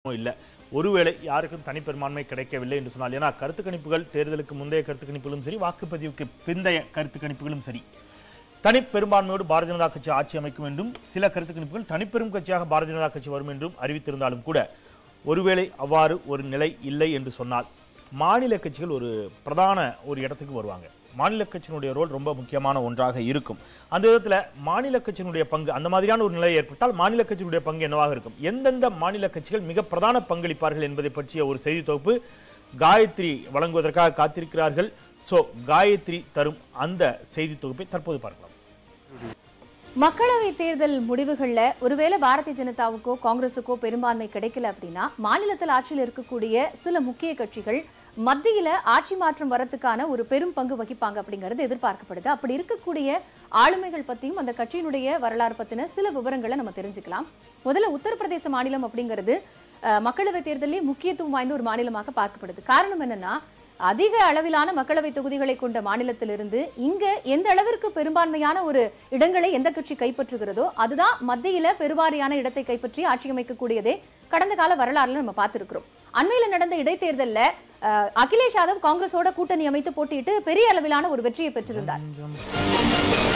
இல்லை ஒருவேளை யாருக்கும் தனிப்பெரும்பான்மை கிடைக்கவில்லை என்று சொன்னால் ஏன்னா கருத்து கணிப்புகள் தேர்தலுக்கு முந்தைய கருத்து கணிப்புகளும் சரி வாக்குப்பதிவுக்கு பிந்தைய கருத்து கணிப்புகளும் சரி தனிப்பெரும்பான்மையோடு பாரதிய ஜனதா கட்சி ஆட்சி அமைக்கும் என்றும் சில கருத்து கணிப்புகள் தனிப்பெரும் கட்சியாக பாரதிய ஜனதா கட்சி வரும் என்றும் அறிவித்திருந்தாலும் கூட ஒருவேளை அவ்வாறு ஒரு நிலை இல்லை என்று சொன்னால் மாநில கட்சிகள் ஒரு பிரதான ஒரு இடத்துக்கு வருவாங்க மாநில கட்சியினுடைய ரோல் ரொம்ப முக்கியமான ஒன்றாக இருக்கும் அந்த விதத்துல மாநில கட்சியினுடைய பங்கு அந்த மாதிரியான ஒரு நிலை ஏற்பட்டால் மாநில கட்சியினுடைய பங்கு என்னவாக இருக்கும் எந்தெந்த மாநில கட்சிகள் மிக பிரதான பங்களிப்பார்கள் என்பதை பற்றிய ஒரு செய்தி தொகுப்பு காயத்ரி வழங்குவதற்காக காத்திருக்கிறார்கள் சோ காயத்ரி தரும் அந்த செய்தி தொகுப்பை தற்போது பார்க்கலாம் மக்களவை தேர்தல் முடிவுகள்ல ஒருவேளை பாரதிய ஜனதாவுக்கோ காங்கிரஸுக்கோ பெரும்பான்மை கிடைக்கல அப்படின்னா மாநிலத்தில் ஆட்சியில் இருக்கக்கூடிய சில முக்கிய கட்சிகள் மத்தியில ஆட்சி மாற்றம் வரத்துக்கான ஒரு பெரும் பங்கு வகிப்பாங்க அப்படிங்கிறது எதிர்பார்க்கப்படுது அப்படி இருக்கக்கூடிய ஆளுமைகள் பத்தியும் அந்த கட்சியினுடைய வரலாறு பத்தின சில விவரங்களை நம்ம தெரிஞ்சுக்கலாம் முதல்ல உத்தரப்பிரதேச மாநிலம் அப்படிங்கிறது அஹ், மக்களவை தேர்தலிலே முக்கியத்துவம் வாய்ந்த ஒரு மாநிலமாக பார்க்கப்படுது காரணம் என்னன்னா அதிக அளவிலான மக்களவை தொகுதிகளை கொண்ட மாநிலத்திலிருந்து இங்க எந்த அளவிற்கு பெரும்பான்மையான ஒரு இடங்களை எந்த கட்சி கைப்பற்றுகிறதோ அதுதான் மத்தியில பெருவாரியான இடத்தை கைப்பற்றி ஆட்சி அமைக்கக்கூடியதே கடந்த கால வரலாறுல நம்ம பார்த்திருக்கிறோம் அண்மையில நடந்த இடைத்தேர்தல்ல அஹ், அகிலேஷ் யாதவ் காங்கிரஸோட கூட்டணி அமைத்து போட்டியிட்டு பெரிய அளவிலான ஒரு வெற்றியை பெற்றிருந்தார்